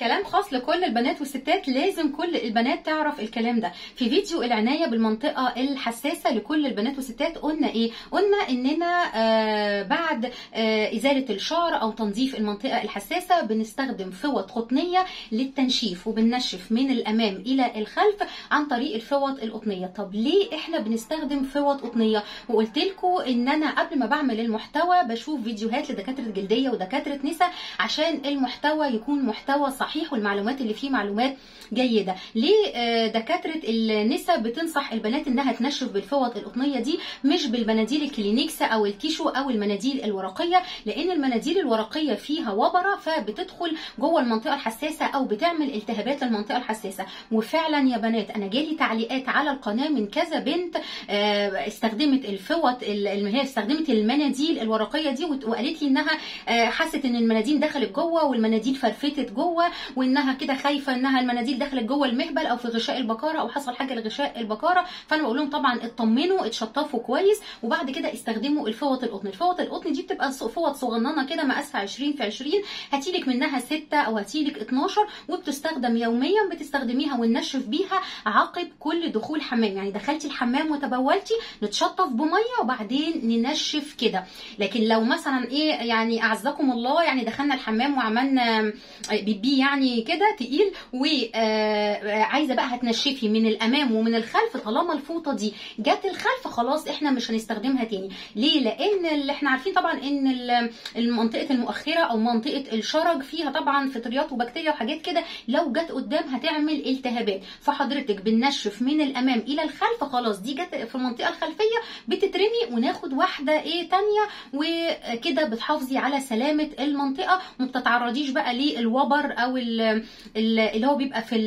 كلام خاص لكل البنات والستات لازم كل البنات تعرف الكلام ده في فيديو العنايه بالمنطقه الحساسه لكل البنات والستات قلنا ايه قلنا اننا آه بعد آه ازاله الشعر او تنظيف المنطقه الحساسه بنستخدم فوط قطنيه للتنشيف وبننشف من الامام الى الخلف عن طريق الفوط القطنيه طب ليه احنا بنستخدم فوط قطنيه وقلت لكم ان انا قبل ما بعمل المحتوى بشوف فيديوهات لدكاتره جلديه ودكاتره نساء عشان المحتوى يكون محتوى صحيح والمعلومات اللي فيه معلومات جيده ليه دكاتره النساء بتنصح البنات انها تنشف بالفوط القطنيه دي مش بالمناديل الكلينيكس او التيشو او المناديل الورقيه لان المناديل الورقيه فيها وبره فبتدخل جوه المنطقه الحساسه او بتعمل التهابات للمنطقه الحساسه وفعلا يا بنات انا جالي تعليقات على القناه من كذا بنت استخدمت الفوط هي استخدمت المناديل الورقيه دي وقالت لي انها حست ان المناديل دخلت جوه والمناديل فرفتت جوه وانها كده خايفه انها المناديل دخلت جوه المهبل او في غشاء البكاره او حصل حاجه لغشاء البكاره فانا بقول لهم طبعا اطمنوا اتشطفوا كويس وبعد كده استخدموا الفوط القطن الفوط القطن دي بتبقى فوط صغننه كده مقاسها 20 في 20 هاتيلك منها 6 او هاتيلك 12 وبتستخدم يوميا بتستخدميها وننشف بيها عقب كل دخول حمام يعني دخلتي الحمام وتبولتي نتشطف بميه وبعدين ننشف كده لكن لو مثلا ايه يعني اعزكم الله يعني دخلنا الحمام وعملنا بيبي يعني كده تقيل وعايزه بقى هتنشفي من الامام ومن الخلف طالما الفوطه دي جت الخلف خلاص احنا مش هنستخدمها تاني ليه لان اللي احنا عارفين طبعا ان المنطقه المؤخره او منطقه الشرج فيها طبعا فطريات وبكتيريا وحاجات كده لو جت قدام هتعمل التهابات فحضرتك بننشف من الامام الى الخلف خلاص دي جت في المنطقه الخلفيه بتترمي وناخد واحده ايه تانية وكده بتحافظي على سلامه المنطقه وما بتتعرضيش بقى للوبر او اللي هو بيبقى في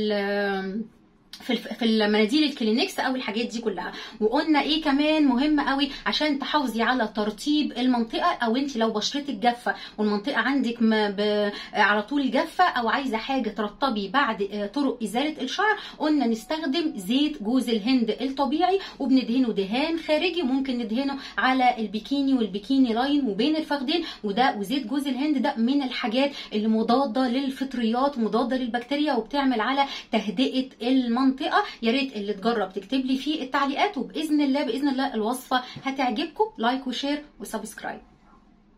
في في المناديل الكلينكس او الحاجات دي كلها وقلنا ايه كمان مهم قوي عشان تحافظي على ترطيب المنطقه او انت لو بشرتك جافه والمنطقه عندك ب... على طول جافه او عايزه حاجه ترطبي بعد طرق ازاله الشعر قلنا نستخدم زيت جوز الهند الطبيعي وبندهنه دهان خارجي وممكن ندهنه على البيكيني والبيكيني لاين وبين الفخدين وده وزيت جوز الهند ده من الحاجات اللي مضاده للفطريات ومضاده للبكتيريا وبتعمل على تهدئه المنطقه المنطقه يا ريت اللي تجرب تكتب لي في التعليقات وباذن الله باذن الله الوصفه هتعجبكم لايك وشير وسبسكرايب